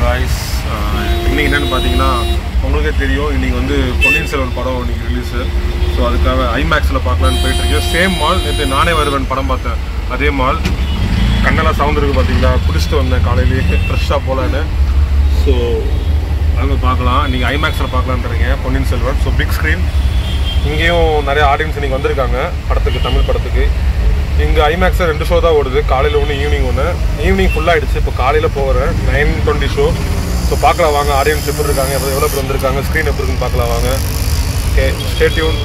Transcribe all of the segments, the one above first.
guys இன்னைக்கு என்னென்னு பார்த்தீங்கன்னா உங்களுக்கே தெரியும் இன்னைக்கு வந்து பொன்னியின் செல்வன் படம் இன்னைக்கு ரிலீஸு ஸோ அதுக்காக ஐமேக்ஸில் பார்க்கலான்னு போயிட்டுருக்கேன் சேம் மால் நேற்று நானே வருவேன் படம் பார்த்தேன் அதே மால் கண்ணெல்லாம் சவுண்ட் இருக்கு பார்த்தீங்களா குடிச்சிட்டு வந்தேன் காலையிலேயே ஃப்ரெஷ்ஷாக போகலான்னு ஸோ அங்கே பார்க்கலாம் நீங்கள் ஐமேக்ஸில் பார்க்கலான்றீங்க Ponniyin Selvan so big screen இங்கேயும் நிறைய ஆடியன்ஸ் இன்னைக்கு வந்திருக்காங்க படத்துக்கு தமிழ் படத்துக்கு இங்கே ஐமேக்ஸில் ரெண்டு ஷோ தான் ஓடுது காலையில் ஒன்று ஈவினிங் ஒன்று ஈவினிங் ஃபுல்லாகிடுச்சு இப்போ காலையில் போகிறேன் நைன் டுவெண்ட்டி ஷோ ஸோ பார்க்கலாம் வாங்க ஆடியன்ஸ் எப்படி இருக்காங்க எவ்வளோ எவ்வளோ பேர் வந்திருக்காங்க ஸ்க்ரீன் எப்படி இருக்குன்னு பார்க்கலாம் வாங்க ஓகே ஸ்டேட்யூன்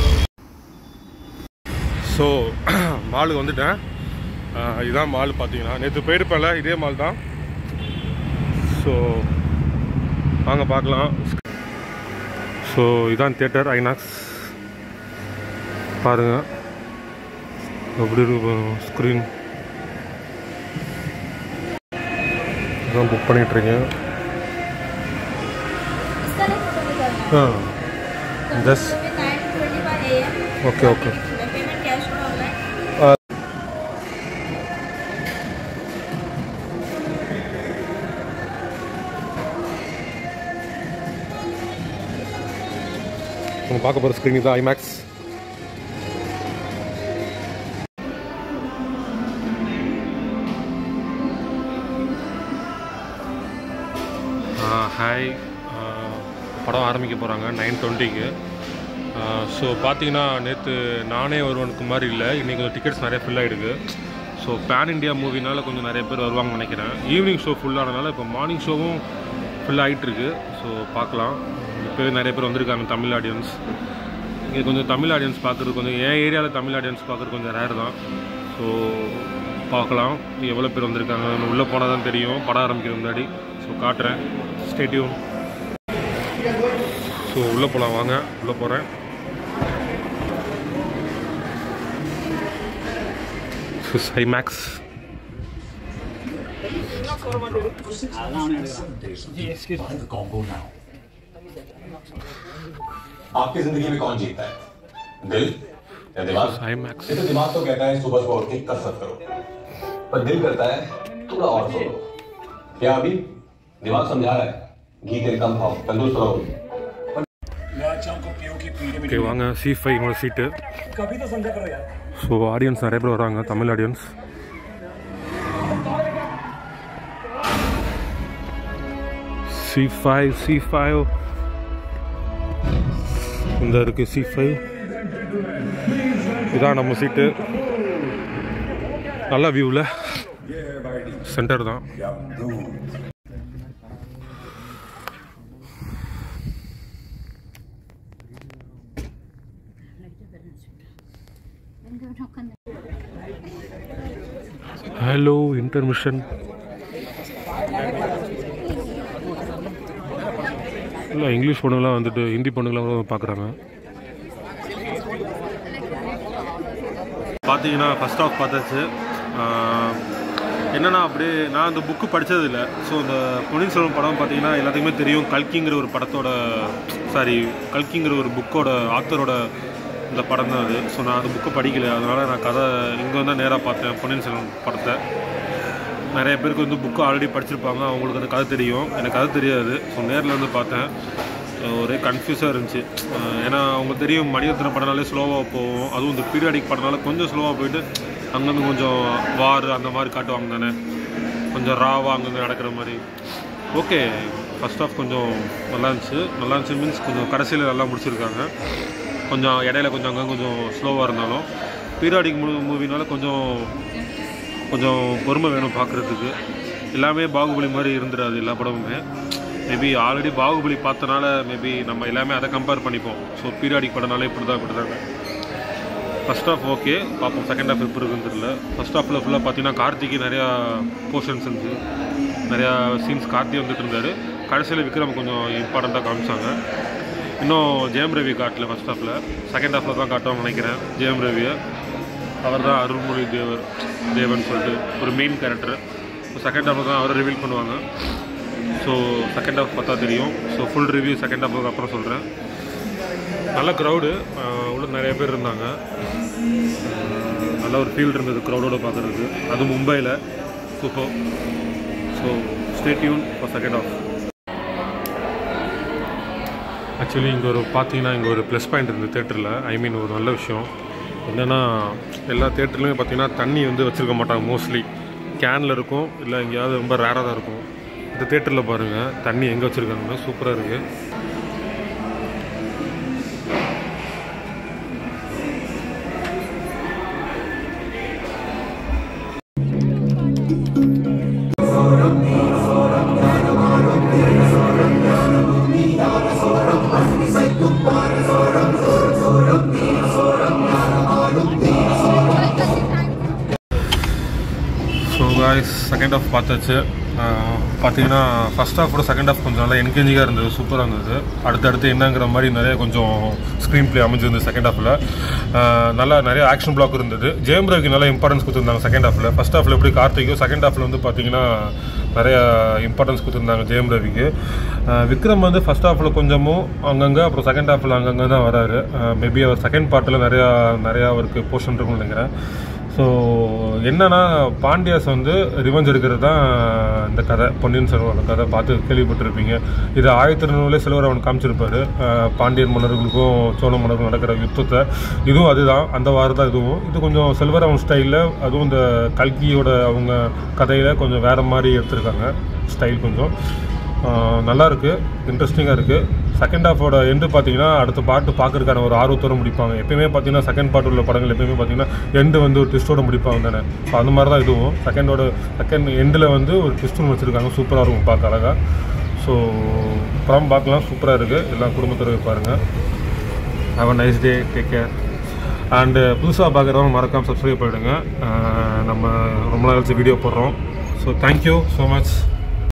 ஸோ மாலுக்கு வந்துட்டேன் ஆஹ் இதுதான் மால் பார்த்தீங்கன்னா நேற்று போயிருப்பேன்ல இதே மால் தான் ஸோ வாங்க பார்க்கலாம் ஸோ இதான் தியேட்டர் ஐநாக்ஸ் பாருங்க எப்படி இருக்கு ஸ்க்ரீன் இதான் புக் பண்ணிகிட்ருக்கேன் इसका नहीं फोटो निकालना ஆ just nine twenty five A M okay okay payment cash और ऑनलाइन நம்ம பார்க்க போகிற ஸ்க்ரீன் தான் ஐமேக்ஸ் ஹாய் படம் ஆரம்பிக்க போகிறாங்க நைன் டுவெண்ட்டிக்கு ஸோ பார்த்தீங்கன்னா நேற்று நானே ஒருவனுக்கு மாதிரி இல்லை இன்றைக்கி கொஞ்சம் டிக்கெட்ஸ் நிறைய ஃபில் ஆகிடுது ஸோ பேன் இண்டியா மூவினால கொஞ்சம் நிறைய பேர் வருவாங்கன்னு நினைக்கிறேன் ஈவினிங் ஷோ ஃபுல்லானனால இப்போ மார்னிங் ஷோவும் ஃபுல் ஆகிட்டுருக்கு ஸோ பார்க்கலாம் இப்போ நிறைய பேர் வந்திருக்காங்க தமிழ் ஆடியன்ஸ் இங்கே கொஞ்சம் தமிழ் ஆடியன்ஸ் பார்க்குறது கொஞ்சம் என் ஏரியாவில் தமிழ் ஆடியன்ஸ் பார்க்குறது கொஞ்சம் ரேர் தான் ஸோ பார்க்கலாம் எவ்வளோ பேர் வந்திருக்காங்க உள்ளே போனால் தான் தெரியும் படம் ஆரம்பிக்கிற முன்னாடி ஸோ காட்டுறேன் ஸ்டேடியம் ஸோ உள்ளே போகலாம் வாங்க உள்ளே போகிறேன் ஐமேக்ஸ் आपकी जिंदगी में कौन जीतता है दिल या दिमाग ஐமேக்ஸ் जैसे दिमाग तो कहता है सुबह सुबह उठ के कसरत करो पर दिल करता है थोड़ा और सो लो क्या अभी दिमाग समझा रहा है घी तेल कम खाओ तंदुरुस्त रहो ஓகே வாங்க சி ஃபைவ் உங்களோட சீட்டு ஸோ ஆடியன்ஸ் நிறைய பேர் வராங்க Tamil audience C five C five இந்த இருக்கு சி ஃபைவ் இதான் நம்ம சீட்டு நல்ல வியூவில் சென்டர் தான் ஹலோ இன்டர்மிஷன் இல்லை இங்கிலீஷ் பொண்ணுங்களாம் வந்துட்டு ஹிந்தி பொண்ணுங்களாம் கூட பார்க்குறாங்க பார்த்தீங்கன்னா ஃபஸ்ட் ஆஃப் பார்த்தாச்சு ஆஹ், என்னன்னா அப்படியே நான் அந்த புக்கு படித்தது இல்லை ஸோ அந்த பொன்னியின் செல்வன் படம் பார்த்தீங்கன்னா எல்லாத்துக்குமே தெரியும் கல்கிங்கிற ஒரு படத்தோட சாரி கல்கிங்கிற ஒரு புக்கோட ஆத்தரோட இந்த படம் தான் அது ஸோ நான் அந்த புக்கை படிக்கல அதனால் நான் கதை இங்கே வந்து நேராக பார்த்தேன் பொன்னியின் செல்வன் படத்தை நிறைய பேருக்கு வந்து புக்கு ஆல்ரெடி படிச்சிருப்பாங்க அவங்களுக்கு அந்த கதை தெரியும் எனக்கு கதை தெரியாது ஸோ நேரில் வந்து பார்த்தேன் அஹ் ஒரே கன்ஃபியூஸாக இருந்துச்சு அஹ் ஏன்னா அவங்க தெரியும் மணிரத்னம் படனாலே ஸ்லோவாக போகும் அதுவும் இந்த பீரியாடிக் படனால கொஞ்சம் ஸ்லோவாக போயிட்டு அங்கங்கே கொஞ்சம் வார் அந்த மாதிரி காட்டுவாங்க தானே கொஞ்சம் ராவாக அங்கங்கே நடக்கிற மாதிரி ஓகே ஃபர்ஸ்ட் ஆஃப் கொஞ்சம் நல்லா இருந்துச்சு நல்லா இருந்துச்சு மீன்ஸ் கொஞ்சம் கடைசியில் நல்லா முடிச்சிருக்காங்க கொஞ்சம் இடையில கொஞ்சம் அங்கே கொஞ்சம் ஸ்லோவாக இருந்தாலும் பீரியாடிக் மூ மூவினால கொஞ்சம் கொஞ்சம் பொறுமை வேணும் பார்க்குறதுக்கு எல்லாமே பாகுபலி மாதிரி இருந்துடாது எல்லா படமுமே மேபி ஆல்ரெடி பாகுபலி பார்த்தனால மேபி நம்ம எல்லாமே அதை கம்பேர் பண்ணிப்போம் ஸோ பீரியாடிக் படனால இப்படி தான் இப்படி தாங்க ஃபஸ்ட் ஆஃப் ஓகே பார்ப்போம் செகண்ட் ஆஃப் எப்படி இருக்குன்னு தெரியல ஃபஸ்ட் ஆஃபில் ஃபுல்லாக பார்த்தீங்கன்னா கார்த்திக்கு நிறையா போர்ஷன்ஸ் இருந்துச்சு நிறையா சீன்ஸ் கார்த்தி வந்துட்டு இருந்தார் கடைசியில் விக்ரம் கொஞ்சம் இம்பார்ட்டண்ட்டாக காமிச்சாங்க இன்னும் ஜெயம் ரவி காட்டல ஃபஸ்ட் ஹாஃபில் செகண்ட் ஹாஃபில் தான் காட்டுவாங்கன்னு நினைக்கிறேன் ஜெயம் ரவியை அவர் தான் அருள்மொழி தேவர் தேவன் சொல்லிட்டு ஒரு மெயின் கேரக்டர் ஸோ செகண்ட் ஹாஃபில் தான் அவரை ரிவீல் பண்ணுவாங்க ஸோ செகண்ட் ஹாஃப் பார்த்தா தெரியும் ஸோ ஃபுல் ரிவ்யூ செகண்ட் ஹாஃபுக்கு அப்புறம் சொல்கிறேன் நல்ல க்ரௌடு உள்ள நிறைய பேர் இருந்தாங்க அஹ் நல்ல ஒரு ஃபீல் இருந்தது க்ரௌடோட பார்க்குறதுக்கு அது மும்பையில் super so stay tune for second half actually இங்கே ஒரு பார்த்தீங்கன்னா இங்கே ஒரு ப்ளஸ் பாயிண்ட் இருந்தது தேட்டரில் ஐ மீன் ஒரு நல்ல விஷயம் என்னென்னா எல்லா தேட்டர்லையுமே பார்த்தீங்கன்னா தண்ணி வந்து வச்சுருக்க மாட்டாங்க மோஸ்ட்லி கேனில் இருக்கும் இல்லை எங்கேயாவது ரொம்ப ரேராக தான் இருக்கும் இந்த தேட்டரில் பாருங்கள் தண்ணி எங்கே வச்சுருக்காங்கன்னு சூப்பராக இருக்குது ஸோ காய்ஸ் செகண்ட் ஆஃப் பார்த்தாச்சு ஆஹ் பார்த்தீங்கன்னா ஃபஸ்ட் ஹாஃபோட செகண்ட் ஹாஃப் கொஞ்சம் நல்லா என்கேஜிங்காக இருந்தது சூப்பராக இருந்தது அடுத்தடுத்து என்னங்கிற மாதிரி நிறைய கொஞ்சம் ஸ்க்ரீன் ப்ளே அமைஞ்சிருந்தது செகண்ட் ஹாஃபில் நல்லா நிறைய ஆக்ஷன் பிளாக் இருந்தது ஜெயம் ரவிக்கு நல்லா இம்பார்ட்டன்ஸ் கொடுத்துருந்தாங்க செகண்ட் ஹாஃபில் ஃபஸ்ட் ஹாஃபில் எப்படி கார்த்திகோ செகண்ட் ஹாஃபில் வந்து பார்த்தீங்கன்னா நிறைய இம்பார்ட்டன்ஸ் கொடுத்துருந்தாங்க ஜெயம் ரவிக்கு ஆஹ் விக்ரம் வந்து ஃபஸ்ட் ஹாஃபில் கொஞ்சமும் அங்கங்கே அப்புறம் செகண்ட் ஹாஃபில் அங்கங்கே தான் வராரு மேபி அவர் செகண்ட் பார்ட்டில் நிறையா நிறையா அவருக்கு போர்ஷன் இருக்கும்னு நினைக்கிறேன் ஸோ என்னன்னா பாண்டியாஸ் வந்து ரிவெஞ்ச் எடுக்கிறது தான் இந்த கதை பொன்னியின் செல்வனோட கதை பார்த்து கேள்விப்பட்டிருப்பீங்க இது ஆயிரத்தி இரநூறுலே சிலவர் அவன் காமிச்சிருப்பாரு அஹ் பாண்டியன் மன்னர்களுக்கும் சோழ மன்னர்களுக்கும் நடக்கிற யுத்தத்தை இதுவும் அதுதான் அந்த வாரம் தான் இதுவும் இது கொஞ்சம் செல்வர் அவன் ஸ்டைலில் அதுவும் இந்த கல்கியோட அவங்க கதையில் கொஞ்சம் வேறு மாதிரி எடுத்திருக்காங்க ஸ்டைல் கொஞ்சம் ஆஹ் நல்லா இருக்கு இன்ட்ரெஸ்டிங்காக இருக்குது செகண்ட் ஹாஃபோட எண்டு பார்த்தீங்கன்னா அடுத்த பாட்டு பார்க்கறதுக்கான ஒரு ஆர்வத்தோட முடிப்பாங்க எப்பயுமே பார்த்தீங்கன்னா செகண்ட் பார்ட் உள்ள படங்கள் எப்பயுமே பார்த்தீங்கன்னா எண்டு வந்து ஒரு ட்விஸ்ட்டோட முடிப்பாங்க தானே ஸோ அந்த மாதிரி தான் இதுவும் செகண்டோட செகண்ட் எண்டில் வந்து ஒரு ட்விஸ்ட்டும் வச்சுருக்காங்க சூப்பராக இருக்கும் பார்க்க அழகாக ஸோ படம் பார்க்கலாம் சூப்பராக இருக்குது எல்லாம் குடும்பத்தோட பாருங்கள் have a nice day take care and புதுசாக பார்க்குறவங்க மறக்காமல் சப்ஸ்கிரைப் பண்ணிவிடுங்க நம்ம ரொம்ப நாள் கழிச்சு வீடியோ போடுறோம் ஸோ தேங்க்யூ ஸோ மச்